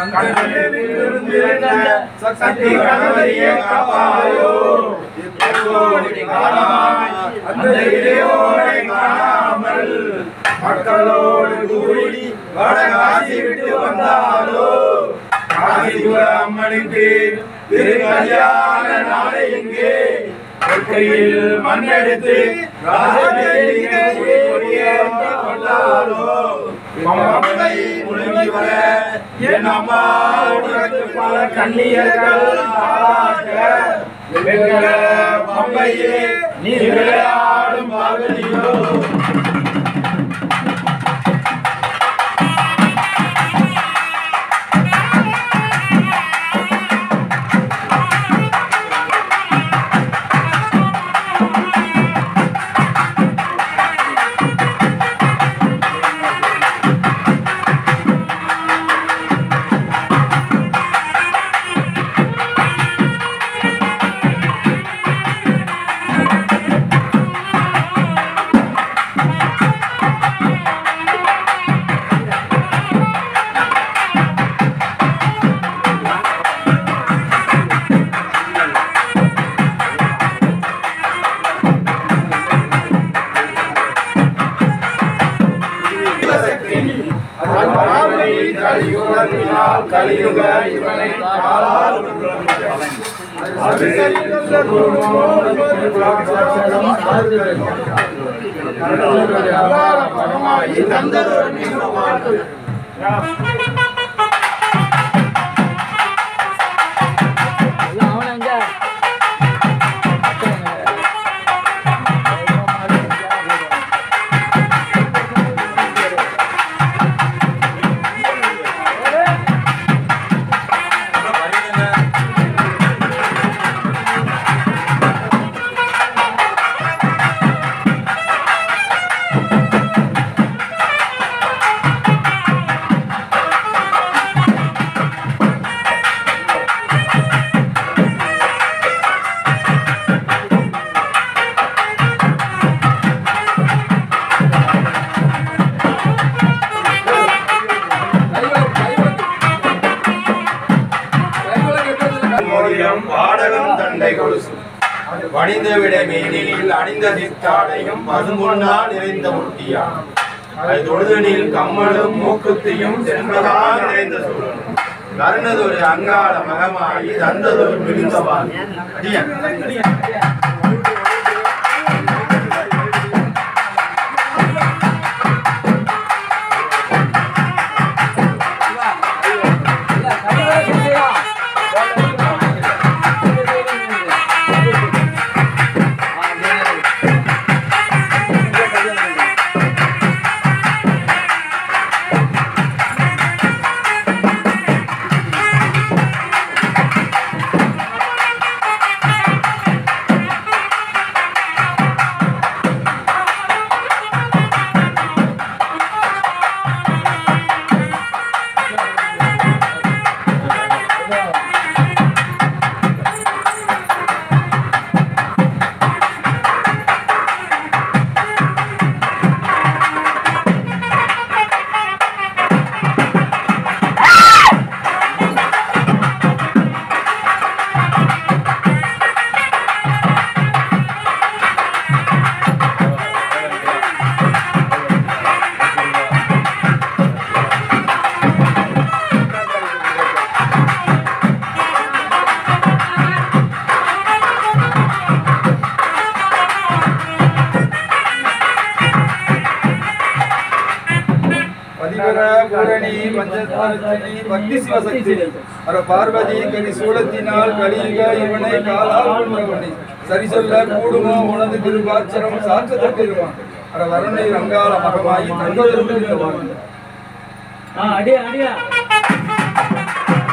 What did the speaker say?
சக்தி கணவரியே காப்பாயோ எப்போது காணாமல் அந்த இடையோரை காணாமல் மக்களோடு கூடி வடகாசி விட்டு வந்தாலோ காசிபுர அம்மனுக்கு திரு கல்யாண நாளை இங்கே கொற்கையில் மண்ணெடுத்து ராஜதேவியை கொடியேற்றி கொண்டாலோ மம்மை முழுங்கி வர என் அம்மா உனக்கு பல கண்ணியர்கள் பாராட்ட வெங்கல மம்மையே நீ விளையாடும் பார்வதியோ கலியுக இவனை காலால் மோதிரம் பாடகம் தண்டை கொலுசு வணிந்த விட மேனில் அணிந்த சித்தாடையும் பசும்பொன்னால் நிறைந்த முட்டியான் அது தொழுதனில் கம்மலும் மூக்குத்தியும் செண்பகா நிறைந்த சூழலும் கருணதொரு அங்காள மகமாயி தந்ததொரு மிகுந்தவான் அடியன் பதிவர பூரணி பஞ்சதாரணி பக்தி சிவசக்தி அர பார்வதி கனி சூலத்தினால் கலியுக இவனை காலால் கொண்டவனி சரி சொல்ல கூடுமோ உனது திருபாச்சரம் சாட்சத பெருமா அர வருணை ரங்கால மகமாயி தந்ததற்கு அடியா அடியா